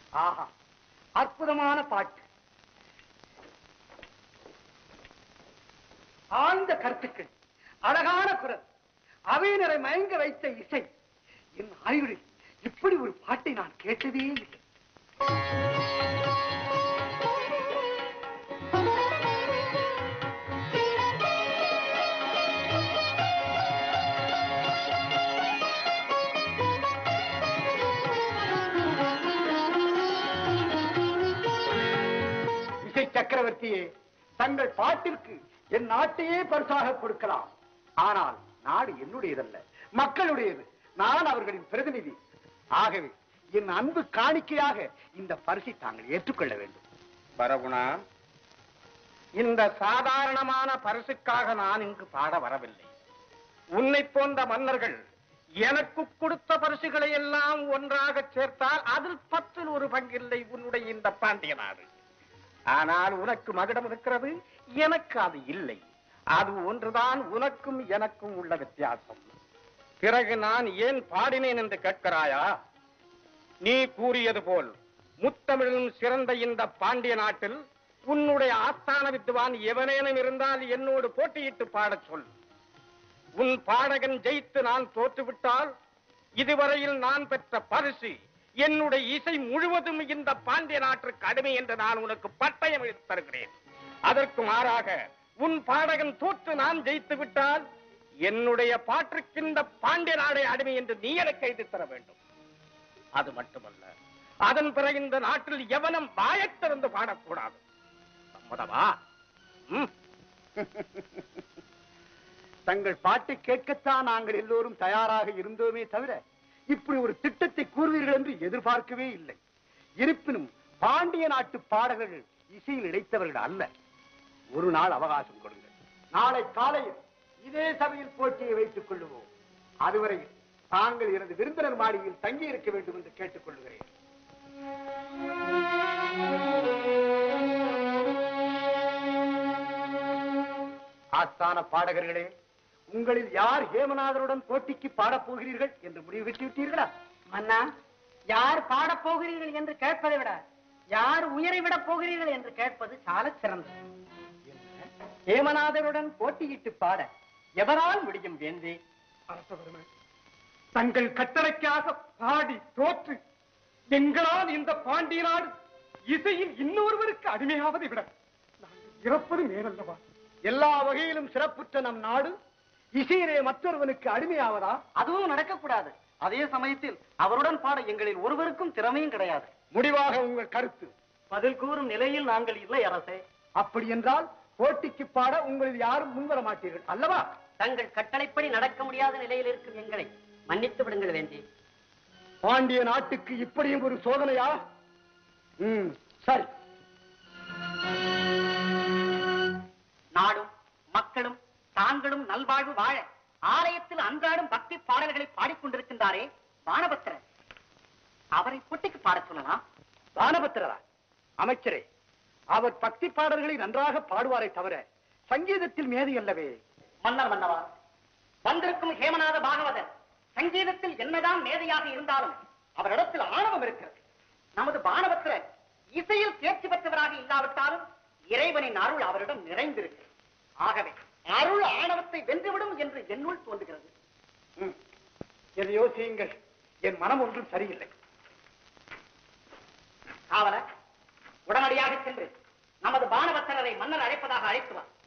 ஆஹா அற்புதமான பாட்டு ஆழ்ந்த கருத்துக்கள் அழகான குரல் அவையினரை மயங்க வைத்த இசை என் ஆயுளில் இப்படி ஒரு பாட்டை நான் கேட்டதே இல்லை இசை சக்கரவர்த்தியே தங்கள் பாட்டிற்கு என் நாட்டையே பரிசாக கொடுக்கலாம் ஆனால் நாடு என்னுடையதல்ல மக்களுடையது நான் அவர்களின் பிரதிநிதி ஆகவே என் அன்பு காணிக்கையாக இந்த பரிசை தாங்கள் ஏற்றுக்கொள்ள வேண்டும் பரகுணா இந்த சாதாரணமான பரிசுக்காக நான் இங்கு பாட வரவில்லை உன்னை போன்ற மன்னர்கள் எனக்கு கொடுத்த பரிசுகளை எல்லாம் ஒன்றாக சேர்த்தால் அதில் பத்தில் ஒரு பங்கில்லை உன்னுடைய இந்த பாண்டிய நாடு ஆனால் உனக்கு மகுடம் இருக்கிறது எனக்கு அது இல்லை அது ஒன்றுதான் உனக்கும் எனக்கும் உள்ள வித்தியாசம் பிறகு நான் ஏன் பாடினேன் என்று கேட்கிறாயா நீ கூறியது போல் முத்தமிழும் சிறந்த இந்த பாண்டிய நாட்டில் உன்னுடைய ஆஸ்தான வித்துவான் எவனேனும் இருந்தால் என்னோடு போட்டியிட்டு பாடச் சொல் உன் பாடகன் ஜெயித்து நான் தோற்றுவிட்டால் இதுவரையில் நான் பெற்ற பரிசு என்னுடைய இசை முழுவதும் இந்த பாண்டிய நாட்டிற்கு அடிமை என்று நான் உனக்கு பட்டயம் எடுத்து தருகிறேன் அதற்கு மாறாக உன் பாடகன் தோற்று நான் ஜெயித்து விட்டால் என்னுடைய பாட்டுக்கு இந்த பாண்டிய நாடே அடிமை என்று நீ எனக்கு எழுதி தர வேண்டும் அது மட்டுமல்ல அதன் பிறகு இந்த நாட்டில் எவனும் வாயைத் திறந்து பாடக்கூடாது சம்மதமா ம் தங்கள் பாட்டை கேட்கத்தான் நாங்கள் எல்லோரும் தயாராக இருந்தோமே தவிர இப்படி ஒரு திட்டத்தை கூறுவீர்கள் என்று எதிர்பார்க்கவே இல்லை இருப்பினும் பாண்டிய நாட்டு பாடகர்கள் இசையில் இழைத்தவர்கள் அல்ல ஒரு நாள் அவகாசம் கொடுங்கள் நாளை காலையில் இதே சபையில் போட்டியை வைத்துக் கொள்ளுவோம் அதுவரையில் தாங்கள் எனது விருந்தினர் மாளிகையில் தங்கி இருக்க வேண்டும் என்று கேட்டுக் கொள்கிறேன் ஆஸ்தான பாடகர்களே உங்களில் யார் ஹேமநாதருடன் போட்டிக்கு பாடப் போகிறீர்கள் என்று முடிவு பெற்று விட்டீர்களா மன்னா யார் பாடப் போகிறீர்கள் என்று கேட்பதை விட யார் உயரை விட போகிறீர்கள் என்று கேட்பது சாலச் சிறந்தது ஹேமநாதருடன் போட்டியிட்டு பாட எவரால் முடியும் வேந்தே அரசவர்மன் தங்கள் கட்டளைக்காக பாடி தோற்று எங்களால் இந்த பாண்டிய நாடு இசையில் இன்னொருவருக்கு அடிமையாவதை விட நாங்கள் இறப்பது மேலல்லவா எல்லா வகையிலும் சிறப்புற்ற நம் நாடு இசையிலே மற்றொருவனுக்கு அடிமையாவதா அதுவும் நடக்கக்கூடாது அதே சமயத்தில் அவருடன் பாட எங்களில் ஒருவருக்கும் திறமையும் கிடையாது முடிவாக உங்கள் கருத்து பதில் கூறும் நிலையில் நாங்கள் இல்லை அரசே அப்படி என்றால் போட்டிக்கு பாட உங்களில் யாரும் முன்வர மாட்டீர்கள் அல்லவா தங்கள் கட்டளைப்படி நடக்க முடியாத நிலையில் இருக்கும் எங்களை மன்னித்து விடுங்கள் வேண்டி பாண்டிய நாட்டுக்கு இப்படியும் ஒரு சோதனையா ம் சரி நாடும் மக்களும் தாங்களும் நல்வாழ்வு வாழ ஆலயத்தில் அன்றாடும் பக்தி பாடல்களை பாடிக்கொண்டிருக்கின்றாரே வானபத்திரர் அவரை போட்டிக்கு பாடச் சொல்லலாம் வானபத்திரரா அமைச்சரே அவர் பக்தி பாடல்களை நன்றாக பாடுவாரை தவிர சங்கீதத்தில் மேதை அல்லவே மன்னர் மன்னவா வந்திருக்கும் ஹேமநாத பாகவதர் சங்கீதத்தில் என்னதான் மேதையாக இருந்தாலும் அவரிடத்தில் ஆணவம் இருக்கிறது நமது பானவத்திரர் இசையில் தேர்ச்சி பெற்றவராக இல்லாவிட்டாலும் இறைவனின் அருள் அவரிடம் நிறைந்திருக்கு ஆகவே அருள் ஆணவத்தை வென்றுவிடும் என்று என்னுள் தோன்றுகிறது ம். எதை யோசியுங்கள் என் மனம் ஒன்றும் சரியில்லை காவலர் உடனடியாக சென்று நமது பானவத்திரரை மன்னர் அழைப்பதாக அழைத்து வா